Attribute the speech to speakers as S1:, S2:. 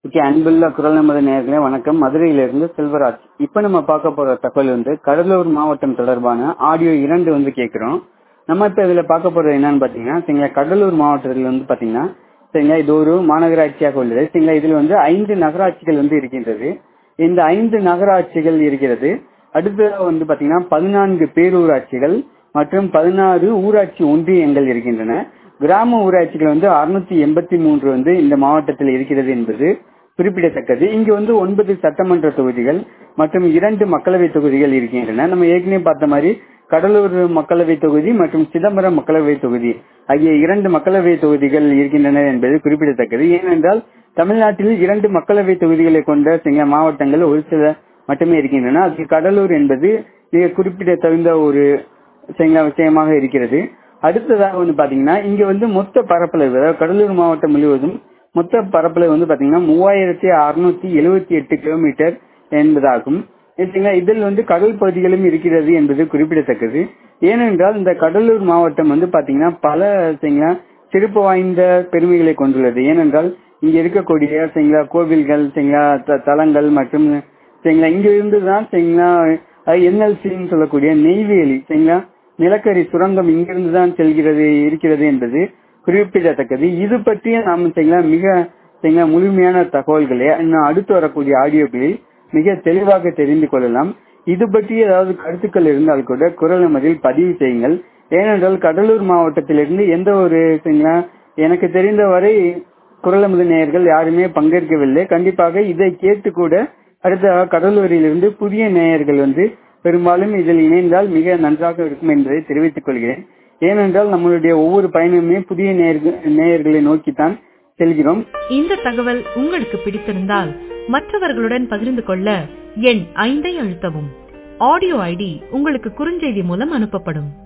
S1: okay அன்புள்ள குரல் நமது நேர்களே வணக்கம் மதுரையிலிருந்து செல்வராஜ் இப்ப நம்ம பார்க்க போற தகவல் வந்து கடலூர் மாவட்டம் தொடர்பான ஆடியோ இரண்டு வந்து கேட்கிறோம் நம்ம இப்ப இதுல பார்க்க போறது என்னன்னு பாத்தீங்கன்னா சரிங்களா கடலூர் மாவட்டத்தில் வந்து பாத்தீங்கன்னா சரிங்களா இது ஒரு மாநகராட்சியாக உள்ளது சரிங்களா இதுல வந்து ஐந்து நகராட்சிகள் வந்து இருக்கின்றது இந்த ஐந்து நகராட்சிகள் இருக்கிறது அடுத்ததாக வந்து பாத்தீங்கன்னா பதினான்கு பேரூராட்சிகள் மற்றும் பதினாறு ஊராட்சி ஒன்றியங்கள் இருக்கின்றன கிராம ஊராட்சிகள் வந்து அறுநூத்தி எண்பத்தி மூன்று வந்து இந்த மாவட்டத்தில் இருக்கிறது என்பது குறிப்பிடத்தக்கது இங்கு வந்து ஒன்பது சட்டமன்ற தொகுதிகள் மற்றும் இரண்டு மக்களவை தொகுதிகள் இருக்கின்றன நம்ம ஏற்கனவே பார்த்த மாதிரி கடலூர் மக்களவை தொகுதி மற்றும் சிதம்பரம் மக்களவை தொகுதி ஆகிய இரண்டு மக்களவை தொகுதிகள் இருக்கின்றன என்பது குறிப்பிடத்தக்கது ஏனென்றால் தமிழ்நாட்டில் இரண்டு மக்களவை தொகுதிகளை கொண்ட சிங்க மாவட்டங்கள் ஒரு சில மட்டுமே இருக்கின்றன அதுக்கு கடலூர் என்பது மிக குறிப்பிடத்தகுந்த ஒரு விஷயமாக இருக்கிறது அடுத்ததாக வந்து பாத்தீங்கன்னா இங்க வந்து மொத்த பரப்பளவு அதாவது கடலூர் மாவட்டம் முழுவதும் மொத்த பரப்பளவு வந்து பாத்தீங்கன்னா மூவாயிரத்தி அறுநூத்தி எழுபத்தி எட்டு கிலோமீட்டர் என்பதாகும் இதில் வந்து கடல் பகுதிகளும் இருக்கிறது என்பது குறிப்பிடத்தக்கது ஏனென்றால் இந்த கடலூர் மாவட்டம் வந்து பாத்தீங்கன்னா பல சிறப்பு வாய்ந்த பெருமைகளை கொண்டுள்ளது ஏனென்றால் இங்க இருக்கக்கூடிய சரிங்களா கோவில்கள் சரிங்களா தலங்கள் மற்றும் சரிங்களா இங்க இருந்துதான் சரிங்களா என்எல்சின்னு சொல்லக்கூடிய நெய்வேலி சரிங்களா நிலக்கரி சுரங்கம் இங்கிருந்து தான் செல்கிறது இருக்கிறது என்பது குறிப்பிடத்தக்கது இது பற்றிய நாம் சரிங்களா மிக சரிங்களா முழுமையான தகவல்களை இன்னும் அடுத்து வரக்கூடிய ஆடியோக்களில் மிக தெளிவாக தெரிந்து கொள்ளலாம் இது பற்றி ஏதாவது கருத்துக்கள் இருந்தால் கூட குரல் நமதில் பதிவு செய்யுங்கள் ஏனென்றால் கடலூர் மாவட்டத்திலிருந்து எந்த ஒரு சரிங்களா எனக்கு தெரிந்தவரை குரலமது நேயர்கள் யாருமே பங்கேற்கவில்லை கண்டிப்பாக இதை கேட்டு கூட அடுத்த கடலூரிலிருந்து புதிய நேயர்கள் வந்து பெரும்பாலும் இதில் இணைந்தால் மிக நன்றாக இருக்கும் என்பதை தெரிவித்துக் கொள்கிறேன் ஏனென்றால் நம்மளுடைய ஒவ்வொரு பயணமுமே புதிய நேயர்களை நோக்கித்தான் செல்கிறோம்
S2: இந்த தகவல் உங்களுக்கு பிடித்திருந்தால் மற்றவர்களுடன் பகிர்ந்து கொள்ள எண் ஐந்தை அழுத்தவும் ஆடியோ ஐடி உங்களுக்கு குறுஞ்செய்தி மூலம் அனுப்பப்படும்